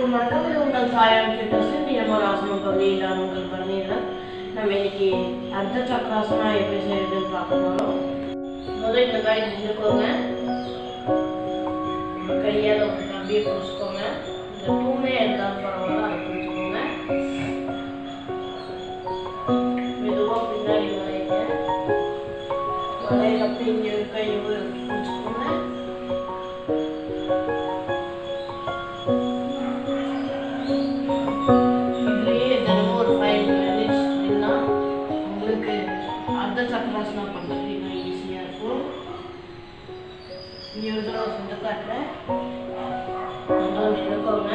அனைவருக்கும் வணக்கம் இது உங்கள் சாயம் ஃபிட்னஸ் தினமும் ஆசனம் பகுதியில் நான் உங்கள் பண்ணிடுறேன் நம்ம இன்னைக்கு அர்த்த சக்கராசனா எப்படி செய்யறதுன்னு பார்க்க போகிறோம் முதல்ல இந்த மாதிரி நின்றுக்கோங்க கையால் ஒரு அப்படியே பிடிச்சிக்கோங்க இந்த தூணே இருந்தாலும் பரவாயில்ல அதை பிடிச்சிக்கோங்க மெதுவாக பின்னாடி வரைங்க வரையிறப்ப இங்கே கையை பிடிச்சிக்கோங்க இதுலயே தினமும் ஒரு ஃபைவ் மினிட்ஸ் அப்படின்னா உங்களுக்கு அர்த்த சக்கராசனம் பண்ணுறது இன்னும் ஈஸியாக இருக்கும் இங்கே ஒரு தடவை செஞ்சு காட்டுறேன் நல்லா நின்றுக்கோங்க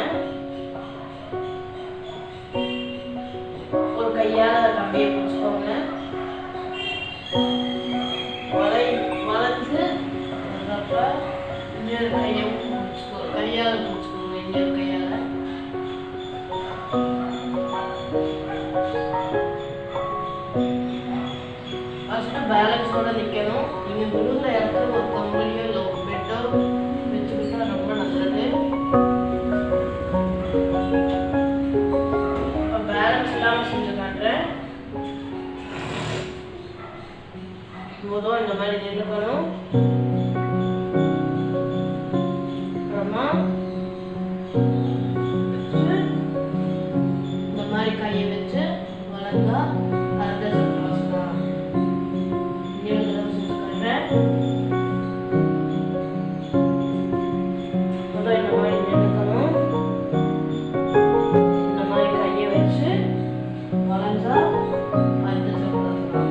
ஒரு கையால் அதை அப்படியே பிடிச்சிக்கோங்க வளை வளைஞ்சு வர்றப்ப இன்னொரு கையை பிடிச்சிக்கோ கையால் பிடிச்சிக்கோங்க இன்னொரு கையால் ஃபஸ்ட்டு பேலன்ஸோட நிற்கணும் நீங்கள் விழுந்த இடத்துல ஒரு கம்பளியோ இல்லை ஒரு பெட்டோ வச்சுக்கிட்டா ரொம்ப நல்லது இப்போ பேலன்ஸ் இல்லாமல் செஞ்சு காட்டுறேன் போதும் இந்த மாதிரி நின்றுக்கணும் அப்புறமா வச்சு இந்த மாதிரி கையை வச்சு வளர்ந்தா அர்த்த சக்கராசனம் இன்னொரு தடவை செஞ்சு காட்டுறேன் முதல்ல இந்த மாதிரி நின்றுக்கணும் இந்த மாதிரி கையை வச்சு வளைஞ்சா அர்த்த சக்கராசனம்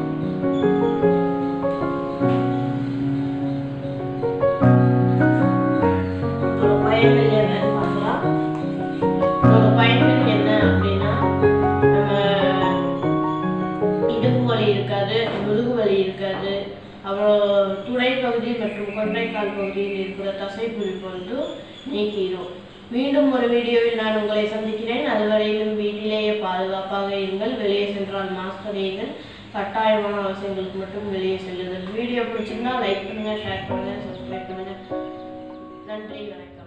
இதோட பயன்கள் என்னன்னு பார்க்கலாம் இதோட பயன்கள் என்ன அப்படின்னா நம்ம இடுப்பு வலி இருக்காது முதுகு வலி இருக்காது அப்புறம் துடைப்பகுதி மற்றும் கொண்டைக்கால் பகுதியில் இருக்கிற தசை பிடிப்பு வந்து நீக்கிடும் மீண்டும் ஒரு வீடியோவில் நான் உங்களை சந்திக்கிறேன் அதுவரையிலும் வீட்டிலேயே பாதுகாப்பாக இருங்கள் வெளியே சென்றால் மாஸ்க் அணியுங்கள் கட்டாயமான அவசியங்களுக்கு மட்டும் வெளியே செல்லுங்கள் வீடியோ பிடிச்சிருந்தா லைக் பண்ணுங்கள் ஷேர் பண்ணுங்கள் சப்ஸ்கிரைப் பண்ணுங்கள் நன்றி வணக்கம்